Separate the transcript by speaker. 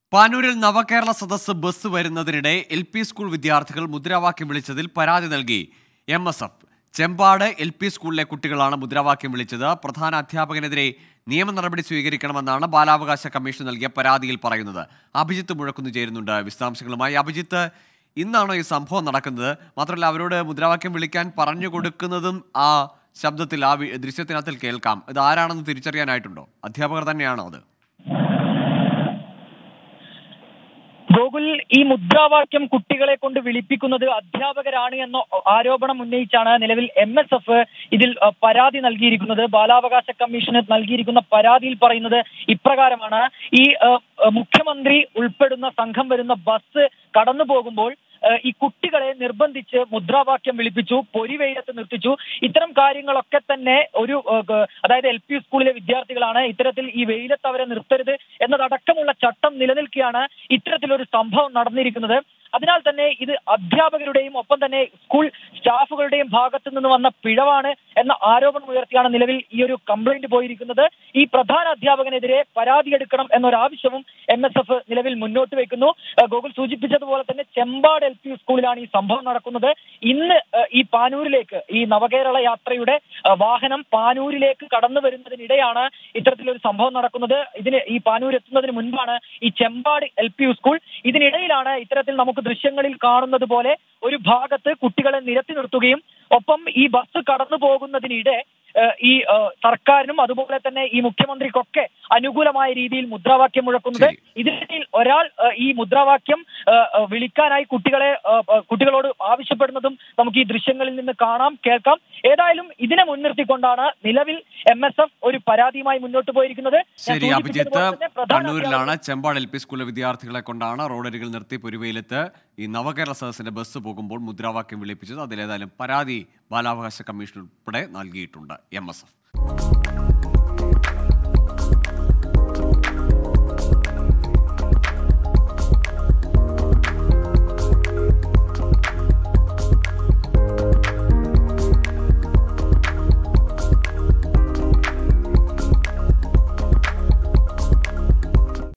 Speaker 1: പാനൂരിൽ Navakerala Sadas bus വരുന്നതിനിടെ L P school വിദ്യാർത്ഥികൾ മുദ്രാവാക്യം വിളിച്ചതിൽ പരാതി നൽകി M S F Chembad L P സ്കൂളിലെ കുട്ടികളാണ് മുദ്രാവാക്യം വിളിച്ചത് പ്രധാന അധ്യാപകനെതിരെ നിയമ നടപടി സ്വീകരിക്കണമെന്നാണ് ബാലാവകാശ കമ്മീഷൻ നൽകിയ പരാതിയിൽ പറയുന്നത് അഭിജിത്ത് മുഴക്കുന്നു ചേരുന്നുണ്ട് വിശദാംശങ്ങളുമായി അഭിജിത്ത് ഇന്നാണോ ഈ സംഭവം നടക്കുന്നത് മാത്രമല്ല അവരോട് മുദ്രാവാക്യം വിളിക്കാൻ പറഞ്ഞു കൊടുക്കുന്നതും ആ ശബ്ദത്തിൽ ആ വി- ദൃശ്യത്തിനകത്തിൽ കേൾക്കാം ഇത് ആരാണെന്ന് തിരിച്ചറിയാനായിട്ടുണ്ടോ അധ്യാപകർ തന്നെയാണോ അത്
Speaker 2: ഗോകുൽ ഈ മുദ്രാവാക്യം കുട്ടികളെ കൊണ്ട് വിളിപ്പിക്കുന്നത് അധ്യാപകരാണ് എന്ന ആരോപണം ഉന്നയിച്ചാണ് നിലവിൽ എം എസ് എഫ് ഇതിൽ അഹ്, പരാതി നൽകിയിരിക്കുന്നത് ബാലാവകാശ കമ്മീഷന് നൽകിയിരിക്കുന്ന പരാതിയിൽ പറയുന്നത് ഇപ്രകാരമാണ് ഈ അഹ്, അഹ്, മുഖ്യമന്ത്രി ഉൾപ്പെടുന്ന സംഘം വരുന്ന ബസ് കടന്നു പോകുമ്പോൾ അഹ്, ഈ കുട്ടികളെ നിർബന്ധിച്ച് മുദ്രാവാക്യം വിളിപ്പിച്ചു പൊരിവെയിലത്ത് നിർത്തിച്ചു ഇത്തരം കാര്യങ്ങളൊക്കെ തന്നെ ഒരു അഹ്, ഗ- അതായത് എൽ പി സ്കൂളിലെ വിദ്യാർത്ഥികളാണ് ഇത്തരത്തിൽ ഈ വെയിലത്ത് അവരെ നിർത്തരുത് എന്നതടക്കമുള്ള ചട്ടം നിലനിൽക്കുകയാണ് ഇത്തരത്തിലൊരു സംഭവം നടന്നിരിക്കുന്നത് അതിനാൽ തന്നെ ഇത് അധ്യാപകരുടെയും ഒപ്പം തന്നെ സ്കൂൾ സ്റ്റാഫുകളുടെയും ഭാഗത്തു നിന്ന് വന്ന പിഴവാണ് എന്ന ആരോപണം ഉയർത്തിയാണ് നിലവിൽ ഈ ഒരു കംപ്ലൈന്റ് പോയിരിക്കുന്നത് ഈ പ്രധാന അധ്യാപകനെതിരെ പരാതി എടുക്കണം എന്നൊരാവശ്യവും എം എസ് എഫ് നിലവിൽ മുന്നോട്ട് വെക്കുന്നു ഏഹ് ഗോകുൽ സൂചിപ്പിച്ചതുപോലെ തന്നെ ചെമ്പാട് എൽ പി സ്കൂളിലാണ് ഈ സംഭവം നടക്കുന്നത് ഇന്ന് ഏഹ് ഈ പാനൂരിലേക്ക് ഈ നവകേരള യാത്രയുടെ ഏഹ് വാഹനം പാനൂരിലേക്ക് കടന്നു വരുന്നതിനിടെയാണ് ഇത്തരത്തിലൊരു സംഭവം നടക്കുന്നത് ഇതിന് ഈ പാനൂർ എത്തുന്നതിന് മുൻപാണ് ഈ ചെമ്പാട് എൽ പി സ്കൂൾ ഇതിനിടയിലാണ് ഇത്തരത്തിൽ നമുക്ക് ദൃശ്യങ്ങളിൽ കാണുന്നത് പോലെ ഒരു ഭാഗത്ത് കുട്ടികളെ നിരത്തി നിർത്തുകയും ഒപ്പം ഈ ബസ് കടന്നു പോകുന്നതിനിടെ ഏഹ് ഈ ഏഹ് സർക്കാരിനും അതുപോലെ തന്നെ ഈ മുഖ്യമന്ത്രിക്കൊക്കെ അനുകൂലമായ രീതിയിൽ മുദ്രാവാക്യം മുഴക്കുന്നത്
Speaker 1: ശരി.
Speaker 2: ഇതിനിടയിൽ ഒരാൾ ഏഹ് ഈ മുദ്രാവാക്യം ഏഹ് ഏഹ് വിളിക്കാനായി കുട്ടികളെ ഏഹ് ഏഹ് കുട്ടികളോട് ആവശ്യപ്പെടുന്നതും നമുക്ക് ഈ ദൃശ്യങ്ങളിൽ നിന്ന് കാണാം കേൾക്കാം ഏതായാലും ഇതിനെ മുൻനിർത്തിക്കൊണ്ടാണ് നിലവിൽ എം എസ് എഫ് ഒരു പരാതിയുമായി മുന്നോട്ട് പോയിരിക്കുന്നത് ഞാൻ
Speaker 1: ശരി അഭിജിത്ത്
Speaker 2: സൂചിപ്പിച്ചതുപോലെ തന്നെ പ്രധാന
Speaker 1: കണ്ണൂരിലാണ് ചെമ്പാട് എൽ പി സ്കൂളിലെ വിദ്യാർത്ഥികളെ കൊണ്ടാണ് റോഡരികിൽ നിർത്തി പൊരുവയിലെത്ത് ഈ നവകേരള സദസ്സിന്റെ ബസ് പോകുമ്പോൾ മുദ്രാവാക്യം വിളിപ്പിച്ചത് അതിലേതായാലും പരാതി ബാലാവകാശ കമ്മീഷൻ ഉൾപ്പെടെ നൽകിയിട്ടുണ്ട് എം എസ് എഫ്